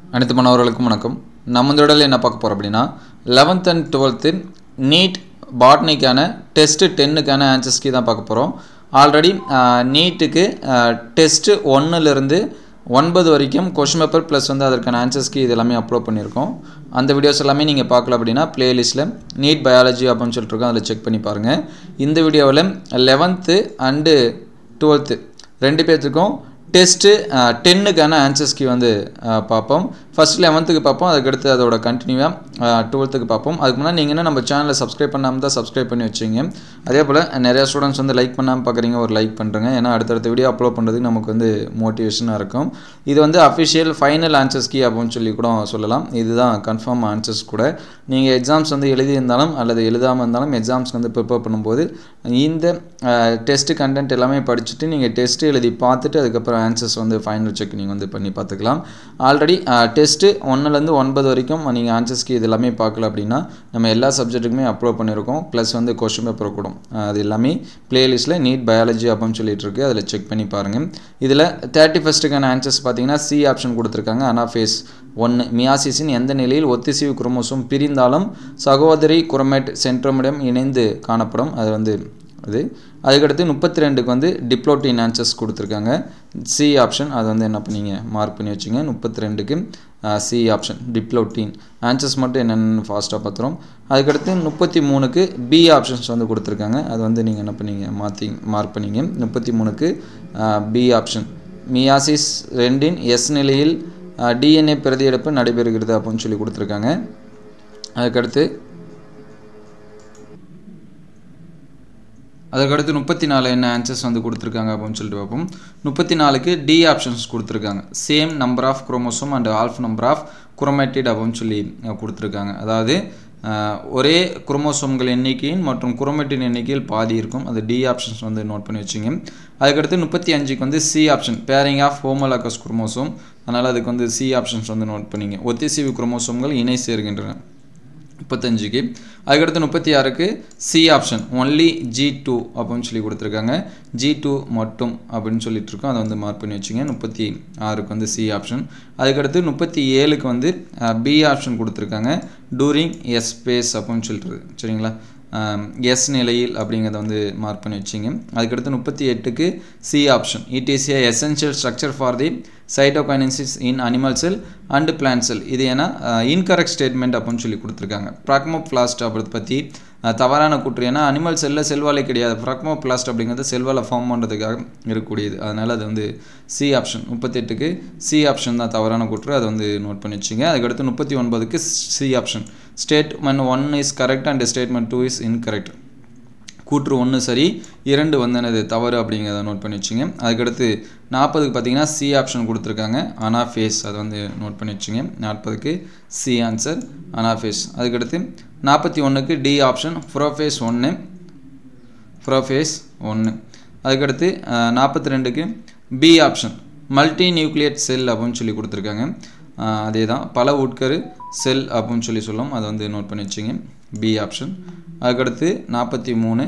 அனைத்து மாணவர்களுக்கும் வணக்கம் நம்ம இந்த இடத்துல என்ன பார்க்க போகிறோம் அப்படின்னா லெவன்த் அண்ட் டுவெல்த்து நீட் பாட்னிக்கான டெஸ்ட்டு டென்னுக்கான ஆன்சர்ஸ் கீ தான் பார்க்க போகிறோம் ஆல்ரெடி நீட்டுக்கு டெஸ்ட்டு ஒன்றுலேருந்து ஒன்பது வரைக்கும் கொஷின் பேப்பர் ப்ளஸ் வந்து அதற்கான ஆன்சர்ஸ் கீ இது எல்லாமே அப்லோட் பண்ணியிருக்கோம் அந்த வீடியோஸ் எல்லாமே நீங்கள் பார்க்கல அப்படின்னா ப்ளேலிஸ்ட்டில் நீட் பயாலஜி அப்படின்னு சொல்லிட்டு இருக்கோம் அதில் செக் பண்ணி பாருங்கள் இந்த வீடியோவில் லெவன்த்து அண்டு டுவெல்த்து ரெண்டு பேர்த்துக்கும் டெஸ்ட்டு டென்னுக்கான ஆன்சர்ஸ் கீ வந்து அஹ், பார்ப்போம் ஃபஸ்ட் லெவன்த்துக்கு பார்ப்போம் அதுக்கடுத்து அதோட கண்டினியூவாக டுவெல்த்துக்கு பார்ப்போம் அதுக்கு முன்னாடி நீங்கள் என்ன நம்ம சேனலை சப்ஸ்கிரைப் பண்ணாமல் தான் சப்ஸ்கிரைப் பண்ணி வச்சிங்க அதே போல் நிறையா ஸ்டூடெண்ட்ஸ் வந்து லைக் பண்ணாமல் பார்க்குறீங்க ஒரு லைக் பண்ணுறேங்க ஏன்னா அடுத்தடுத்த வீடியோ அப்லோட் பண்ணுறதுக்கு நமக்கு வந்து மோட்டிவேஷனாக இருக்கும் இது வந்து அஃபிஷியல் ஃபைனல் ஆன்சர்ஸ் கீ அப்படின்னு சொல்லி கூட சொல்லலாம் இதுதான் கன்ஃபார்ம் ஆன்சர்ஸ் கூட நீங்கள் எக்ஸாம்ஸ் வந்து எழுதியிருந்தாலும் அல்லது எழுதாமல் இருந்தாலும் எக்ஸாம்ஸ்க்கு வந்து ப்ரிப்பேர் பண்ணும்போது இந்த டெஸ்ட்டு கண்டென்ட் எல்லாமே படிச்சுட்டு நீங்கள் டெஸ்ட்டு எழுதி பார்த்துட்டு அதுக்கப்புறம் ஆன்சர்ஸ் வந்து ஃபைனல் செக் நீங்கள் வந்து பண்ணி பார்த்துக்கலாம் ஆல்ரெடி டெஸ்ட்டு ஒன்றுலேருந்து ஒன்பது வரைக்கும் நீங்கள் ஆன்சர்ஸ்க்கு இது எல்லாமே பார்க்கல அப்படின்னா நம்ம எல்லா சப்ஜெக்ட்டுக்குமே அப்லோட் பண்ணியிருக்கோம் ப்ளஸ் வந்து கொஷின் பேப்பர் கூட அஹ், அது எல்லாமே பிளேலிஸ்ட்டில் நீட் பயாலஜி அப்படின்னு சொல்லிட்டு இருக்கு அதில் செக் பண்ணி பாருங்கள் இதில் தேர்ட்டி ஃபஸ்ட்டுக்கான ஆன்சர்ஸ் பார்த்தீங்கன்னா சி ஆப்ஷன் கொடுத்துருக்காங்க அனாஃபேஸ் ஒன்று மியாசிஸின் எந்த நிலையில் ஒத்திசைவு குரோமோசோம் பிரிந்தாலும் சகோதரி குரோமேட் சென்ட்ரோமிடம் இணைந்து காணப்படும் அது வந்து அது அதுக்கடுத்து முப்பத்தி ரெண்டுக்கு வந்து டிப்ளோட்டின் ஆன்சர்ஸ் கொடுத்துருக்காங்க சி ஆப்ஷன் அது வந்து என்ன பண்ணீங்க மார்க் பண்ணி வச்சுங்க முப்பத்தி ரெண்டுக்கு சி ஆப்ஷன் டிப்ளோட்டின் ஆன்சர்ஸ் மட்டும் என்னென்னு ஃபாஸ்ட்டாக பார்த்துரும் அதுக்கடுத்து முப்பத்தி மூணுக்கு பி ஆப்ஷன்ஸ் வந்து கொடுத்துருக்காங்க அது வந்து நீங்கள் என்ன பண்ணீங்க மாற்றி மார்க் பண்ணீங்க முப்பத்தி மூணுக்கு பி ஆப்ஷன் மியாசிஸ் ரெண்டின் எஸ் நிலையில் டிஎன்ஏ பிரதியெடுப்பு நடைபெறுகிறது அப்படின்னு சொல்லி கொடுத்துருக்காங்க அதுக்கடுத்து அதுக்கடுத்து முப்பத்தி நாலு என்ன ஆன்சர்ஸ் வந்து கொடுத்துருக்காங்க அப்படின்னு சொல்லிட்டு பார்ப்போம் முப்பத்தி நாலுக்கு டி ஆப்ஷன்ஸ் கொடுத்துருக்காங்க same number of chromosome and half number of chromatid அப்படின்னு சொல்லி அஹ், கொடுத்துருக்காங்க அதாவது அஹ், ஒரே குரோமோசோம்கள் எண்ணிக்கையின் மற்றும் குரோமேட்டின் எண்ணிக்கையில் பாதி இருக்கும் அது டி ஆப்ஷன்ஸ் வந்து நோட் பண்ணி வச்சுங்க அதுக்கடுத்து முப்பத்தி அஞ்சுக்கு வந்து C option pairing of homologous chromosome அதனால் அதுக்கு வந்து சி ஆப்ஷன்ஸ் வந்து நோட் பண்ணிங்க ஒத்திசைவு குரோமோசோம்கள் இணை சேர்கின்றன முப்பத்தஞ்சுக்கு அதுக்கடுத்து முப்பத்தி ஆறுக்கு C option only G two அப்படின்னு சொல்லி கொடுத்துருக்காங்க ஜி டூ மட்டும் அப்படின்னு சொல்லிட்டு இருக்கோம் அதை வந்து மார்க் பண்ணி வச்சுங்க முப்பத்தி ஆறுக்கு வந்து சி ஆப்ஷன் அதுக்கடுத்து முப்பத்தி ஏழுக்கு வந்து பி ஆப்ஷன் கொடுத்துருக்காங்க டூரிங் எஸ் ஸ்பேஸ் அப்படின்னு சொல்லிட்டு சரிங்களா எஸ் நிலையில் அப்படிங்கிறத வந்து மார்க் பண்ணி வச்சிங்க அதுக்கடுத்து முப்பத்தி எட்டுக்கு C option it is a essential structure for the cytokinesis in animal cell and plant cell இது ஏன்னா இன்கரெக்ட் ஸ்டேட்மெண்ட் அப்படின்னு சொல்லி கொடுத்துருக்காங்க ப்ராக்மோபிளாஸ்ட் அப்படின்றத பற்றி அஹ், தவறான கூற்று ஏன்னா அனிமல் செல்லில் செல்வாலை கிடையாது ப்ராக்மோபிளாஸ்ட் அப்படிங்கிறது செல்வாலை ஃபார்ம் பண்ணுறதுக்காக இருக்கக்கூடியது அதனால் அது வந்து சி ஆப்ஷன் முப்பத்தெட்டுக்கு சி ஆப்ஷன் தான் தவறான கூற்று அதை வந்து நோட் பண்ணி வச்சுங்க அதுக்கடுத்து முப்பத்தி ஒன்பதுக்கு C option statement one is correct and statement two is incorrect கூற்று ஒன்று சரி இரண்டு வந்து என்னது தவறு அப்படிங்கிறத நோட் பண்ணி வச்சுங்க அதுக்கடுத்து நாற்பதுக்கு பார்த்தீங்கன்னா சி ஆப்ஷன் கொடுத்துருக்காங்க அனாஃபேஸ் அதை வந்து நோட் பண்ணி வச்சுங்க நாற்பதுக்கு சி ஆன்சர் அனாஃபேஸ் அதுக்கடுத்து நாற்பத்தி ஒன்றுக்கு டி ஆப்ஷன் ப்ரோஃபேஸ் ஒன்று ப்ரோஃபேஸ் ஒன்று அதுக்கடுத்து நாற்பத்தி ரெண்டுக்கு B option multinucleate cell அப்படின்னு சொல்லி கொடுத்துருக்காங்க அஹ், அதே தான் பல உட்கரு செல் அப்படின்னு சொல்லி சொல்லும் அதை வந்து நோட் பண்ணி வச்சுங்க பி ஆப்ஷன் அதுக்கடுத்து நாற்பத்தி மூணு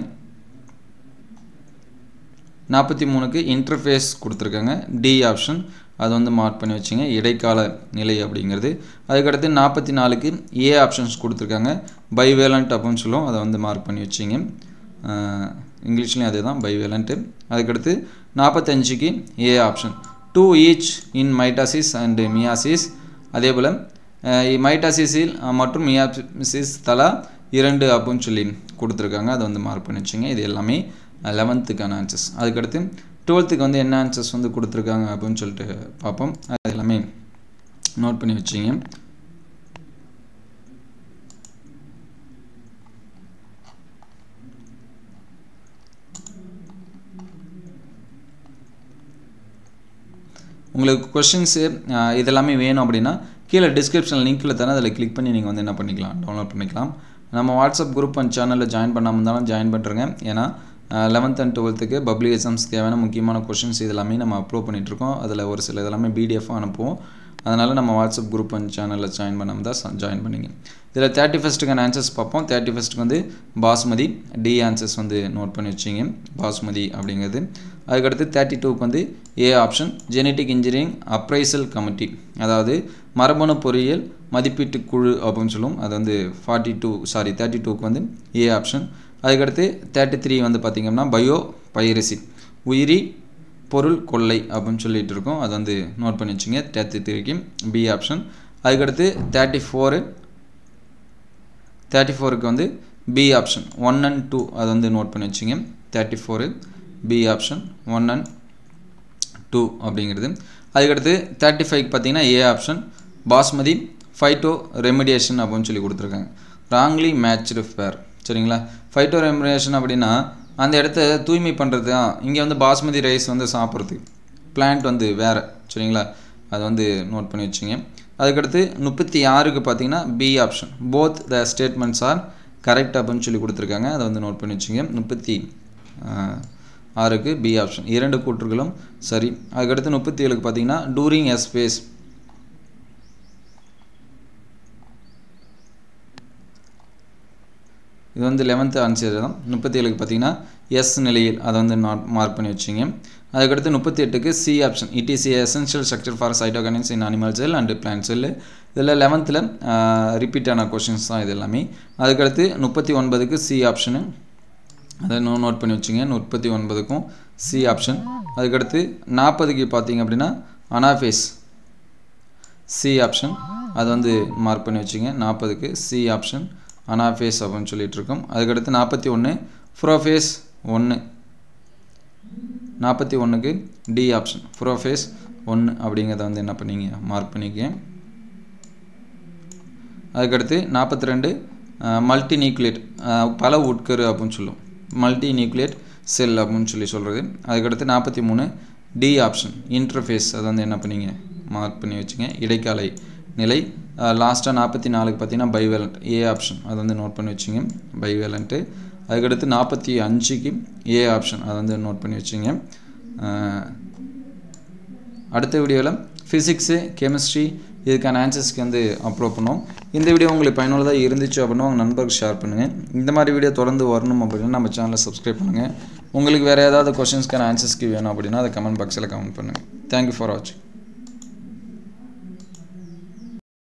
நாற்பத்தி மூணுக்கு இன்டர்ஃபேஸ் கொடுத்துருக்காங்க டி ஆப்ஷன் அது வந்து மார்க் பண்ணி வச்சுங்க இடைக்கால நிலை அப்படிங்கிறது அதுக்கடுத்து நாற்பத்தி நாலுக்கு ஏ ஆப்ஷன்ஸ் கொடுத்துருக்காங்க பைவேலண்ட் அப்படின்னு சொல்லுவோம் அதை வந்து மார்க் பண்ணி வச்சிங்க இங்கிலீஷ்லேயும் அதே தான் பைவேலண்ட்டு அதுக்கடுத்து நாற்பத்தஞ்சுக்கு A option two each in mitosis and meiosis அதே போல் மைட்டாசிஸில் மற்றும் மியாசிஸ் தலா இரண்டு அப்படின்னு சொல்லி கொடுத்துருக்காங்க அதை வந்து மார்க் பண்ணி வச்சுங்க இது எல்லாமே லெவன்த்துக்கான ஆன்சர்ஸ் அதுக்கடுத்து டுவெல்த்துக்கு வந்து என்ன ஆன்சர்ஸ் வந்து கொடுத்துருக்காங்க அப்படின்னு சொல்லிட்டு பார்ப்போம் அது எல்லாமே நோட் பண்ணி வச்சிங்க உங்களுக்கு கொஷின்ஸு இதெல்லாமே வேணும் அப்படின்னா கீழே டிஸ்கிரிப்ஷன் லிங்க்கில் தரேன் அதில் கிளிக் பண்ணி நீங்கள் வந்து என்ன பண்ணிக்கலாம் டவுன்லோட் பண்ணிக்கலாம் நம்ம வாட்ஸ்அப் குரூப் அண்ட் சேனலில் ஜாயின் பண்ணாமல் இருந்தாலும் ஜாயின் பண்ணுறேங்க ஏன்னா லெவன்த் அண்ட் டுவெல்த்துக்கு பப்ளிக் எக்ஸாம்ஸ் தேவையான முக்கியமான கொஷின்ஸ் இதெல்லாமே நம்ம அப்லோட் பண்ணிகிட்ருக்கோம் அதில் ஒரு சில இதெல்லாமே பிடிஎஃபாக அனுப்புவோம் அதனால் நம்ம வாட்ஸ்அப் குரூப் அண்ட் சேனலில் ஜாயின் பண்ணாமல் தான் ஜாயின் பண்ணிங்க இதில் தேர்ட்டி ஃபஸ்ட்டுக்கான ஆன்சர்ஸ் பார்ப்போம் தேர்ட்டி ஃபஸ்ட்டுக்கு வந்து பாஸ்மதி டி ஆன்சர்ஸ் வந்து நோட் பண்ணி வச்சிங்க பாஸ்மதி அப்படிங்கிறது அதுக்கடுத்து தேர்ட்டி டூக்கு வந்து A option genetic engineering appraisal committee அதாவது மரபணு பொறியியல் மதிப்பீட்டு குழு அப்படின்னு சொல்லுவோம் அது வந்து ஃபார்ட்டி டூ சாரி தேர்ட்டி டூக்கு வந்து ஏ ஆப்ஷன் அதுக்கடுத்து தேர்ட்டி த்ரீ வந்து பார்த்திங்கன்னா பயோ பைரசி உயிரி பொருள் கொள்ளை அப்படின்னு சொல்லிட்டு இருக்கோம் அது வந்து நோட் பண்ணி வச்சுங்க தேர்ட்டி த்ரீக்கு பி ஆப்ஷன் அதுக்கடுத்து தேர்ட்டி ஃபோரு தேர்ட்டி ஃபோருக்கு வந்து B option one and two அது வந்து நோட் பண்ணி வச்சுங்க thirty four B option one and two அப்படிங்கிறது அதுக்கடுத்து தேர்ட்டி ஃபைவ்க்கு பார்த்தீங்கன்னா A option basmati phytoremediation அப்படின்னு சொல்லி கொடுத்துருக்காங்க ராங்லி மேட்ச்டு ஃபேர் சரிங்களா ஃபைட்டோ ரெமிடியேஷன் அப்படின்னா அந்த இடத்த தூய்மை பண்ணுறது தான் இங்கே வந்து பாஸ்மதி ரைஸ் வந்து சாப்பிட்றது பிளான்ட் வந்து வேறு சரிங்களா அதை வந்து நோட் பண்ணி வச்சுங்க அதுக்கடுத்து முப்பத்தி ஆறுக்கு பார்த்தீங்கன்னா B option both the statements are correct அப்படின்னு சொல்லி கொடுத்துருக்காங்க அதை வந்து நோட் பண்ணி வச்சுங்க முப்பத்தி ஆறுக்கு பி ஆப்ஷன் இரண்டு கூற்றுகளும் சரி அதுக்கடுத்து முப்பத்தி ஏழுக்கு பார்த்தீங்கன்னா டூரிங் எஸ் ஃபேஸ் இது வந்து லெவன்த்து ஆன்சர் தான் முப்பத்தி ஏழுக்கு பார்த்தீங்கன்னா எஸ் நிலையில் அதை வந்து நாட் மார்க் பண்ணி வச்சிங்க அதுக்கடுத்து முப்பத்தி எட்டுக்கு C option it is essential structure for cytokinins in animal cell and plant cell இதில் லெவன்த்தில் ரிப்பீட் ஆன கொஷின்ஸ் தான் இது எல்லாமே அதுக்கடுத்து முப்பத்தி ஒன்பதுக்கு சி ஆப்ஷனு அதை நோ நோட் பண்ணி வச்சுங்க முப்பத்தி ஒன்பதுக்கும் சி ஆப்ஷன் அதுக்கடுத்து நாற்பதுக்கு பார்த்தீங்க அப்படின்னா அனாஃபேஸ் சி ஆப்ஷன் அது வந்து மார்க் பண்ணி வச்சுங்க நாற்பதுக்கு சி ஆப்ஷன் அனாஃபேஸ் அப்படின்னு சொல்லிட்டு இருக்கோம் அதுக்கடுத்து நாற்பத்தி ஒன்று ஃப்ரோஃபேஸ் ஒன்று நாற்பத்தி ஒன்றுக்கு டி ஆப்ஷன் ஃப்ரோஃபேஸ் ஒன்று அப்படிங்கிறத வந்து என்ன பண்ணீங்க மார்க் பண்ணிக்க அதுக்கடுத்து நாற்பத்தி ரெண்டு மல்டி நியூக்ளியேட் பல உட்கரு அப்படின்னு சொல்லுவோம் மல்டி நியூக்ளியேட் செல் அப்படின்னு சொல்லி சொல்கிறது அதுக்கடுத்து நாற்பத்தி மூணு டி ஆப்ஷன் இன்டர்ஃபேஸ் அதை வந்து என்ன பண்ணீங்க மார்க் பண்ணி வச்சுங்க இடைக்காலை நிலை லாஸ்ட்டாக நாற்பத்தி நாலுக்கு பார்த்தீங்கன்னா பைவேலண்ட் ஏ ஆப்ஷன் அதை வந்து நோட் பண்ணி வச்சுங்க பைவேலண்ட்டு அதுக்கடுத்து நாற்பத்தி அஞ்சுக்கு ஏ ஆப்ஷன் அதை வந்து நோட் பண்ணி வச்சுங்க அடுத்த வீடியோவில் ஃபிசிக்ஸு கெமிஸ்ட்ரி இதுக்கான ஆன்சர்ஸ்க்கு வந்து அப்லோட் பண்ணுவோம் இந்த வீடியோ உங்களுக்கு பயனுள்ளதாக இருந்துச்சு அப்படின்னா உங்கள் நண்பருக்கு ஷேர் பண்ணுங்கள் இந்த மாதிரி வீடியோ தொடர்ந்து வரணும் அப்படின்னா நம்ம சேனலை சப்ஸ்கிரைப் பண்ணுங்கள் உங்களுக்கு வேறு ஏதாவது கொஷின்ஸ்க்கான ஆன்சர்ஸ்க்கு வேணும் அப்படின்னா அதை கமெண்ட் பாக்ஸில் கமெண்ட் பண்ணுங்கள் தேங்க்யூ ஃபார் வாட்சிங்